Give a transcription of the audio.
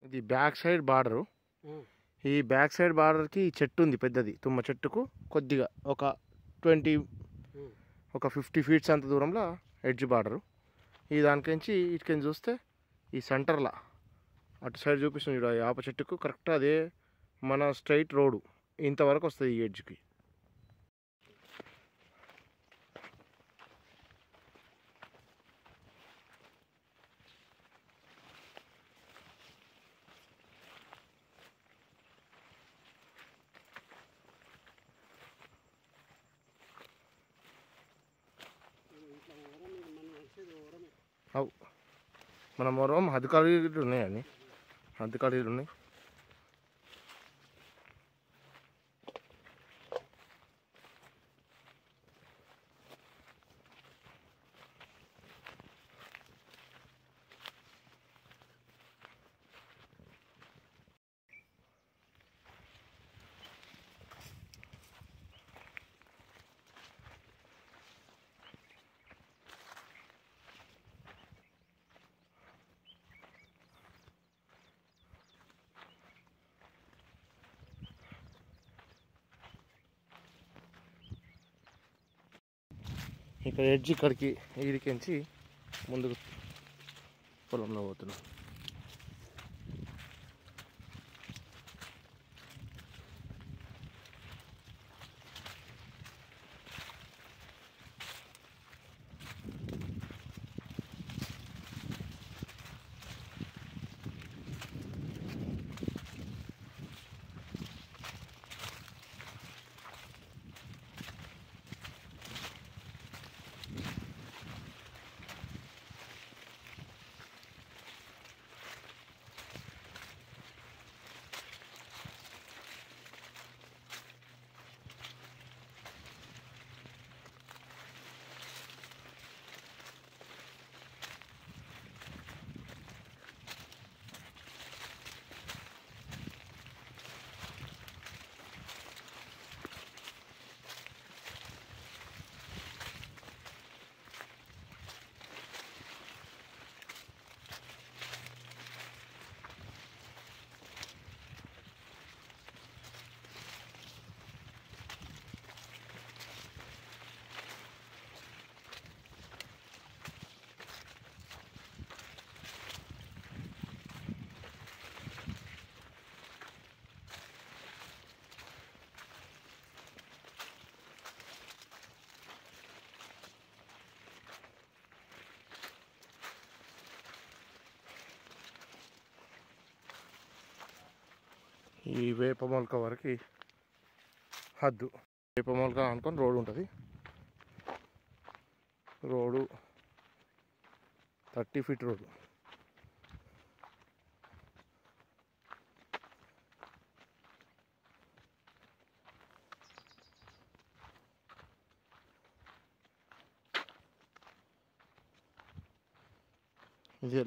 ఇది back side border ఈ back side బార్డర్కి చెట్టు ఉంది పెద్దది తుమ్మ చెట్టుకు కొద్దిగా ఒక ట్వంటీ ఒక ఫిఫ్టీ ఫీట్స్ అంత దూరంలో ఎడ్జ్ బార్డరు ఈ దానికించి ఇటుకని చూస్తే ఈ సెంటర్లో అటు సైడ్ చూపిస్తుంది చూడ ఆప చెట్టుకు కరెక్ట్ అదే మన స్ట్రైట్ రోడ్డు ఇంతవరకు వస్తుంది ఈ ఎడ్జ్కి అవు మన మొరం హద్దు ఖాళీలు ఉన్నాయండి హద్దు ఖాళీలు ఉన్నాయి ఇక్కడ ఎడ్జ్ ఇక్కడికి ఈడికించి ముందుకు పొలంలో పోతున్నాం ఈ వేప మొలక వరకు హద్దు వేప మొలక అనుకొని రోడ్డు ఉంటుంది రోడ్డు థర్టీ ఫీట్ రోడ్డు ఇది